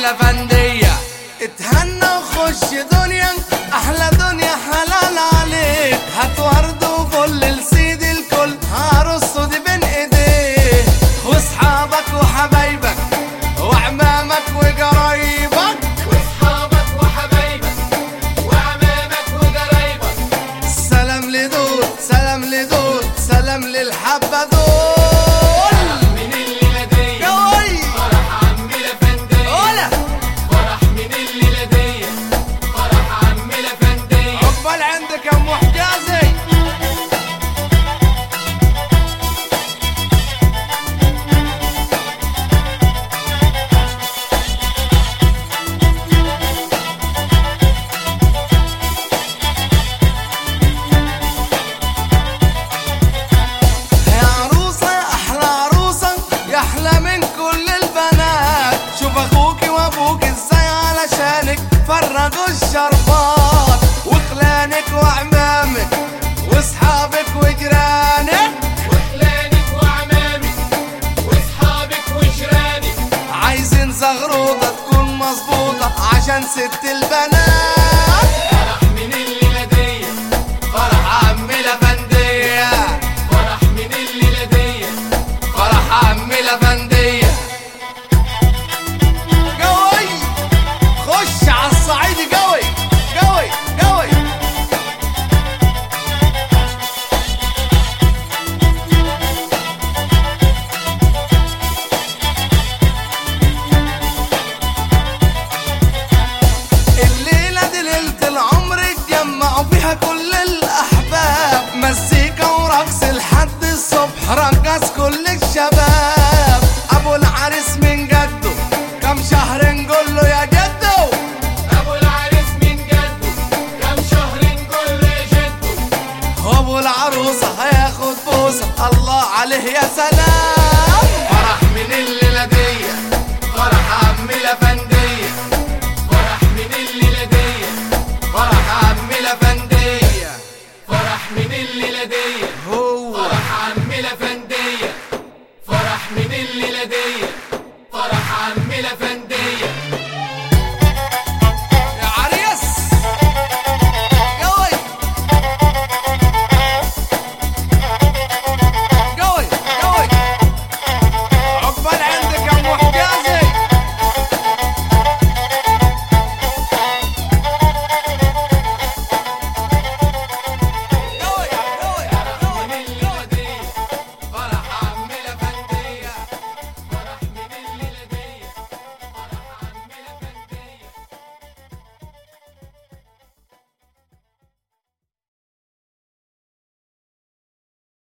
الافنديه اتهنى وخش دنيا احلى دنيا حلال عليك هات ورد وفل لسيد الكل هرصه دي بين ايديه واصحابك وحبايبك وعمامك وقرايبك واصحابك وحبايبك وعمامك وقرايبك سلام لدول سلام لدول سلام للحبة دول من الليله دي يا وي فرح عم الافنديه ولا فرح من الليله دي فرح عم الافنديه عقبال عندك يا ام حجازي يا عروسة يا أحلى عروسة يا أحلى من كل البنات شوف أخوكي وأبوك إزاي علشانك فرقوا الشربات وخلانك وعمامك وأصحابك وجيرانك وخلانك وعمامك واصحابك وجيرانك عايزين زغروطة تكون مظبوطة عشان ست البنات فرح من الليله دي فرح عم الافنديه فرح من الليله دي فرح عم الافنديه قوي خش على الصعيدي قوي قوي قوي الليلة دي ليلة العمر اتجمعوا فيها كل الأحباب مزيكا ورقص لحد الصبح رقص كل الشباب أبو العريس من جده كم شهر نقول له يا جدو ابو العريس من جده كم شهر نقول له جده وأبو العروسة هياخد بوسة الله عليه يا سلام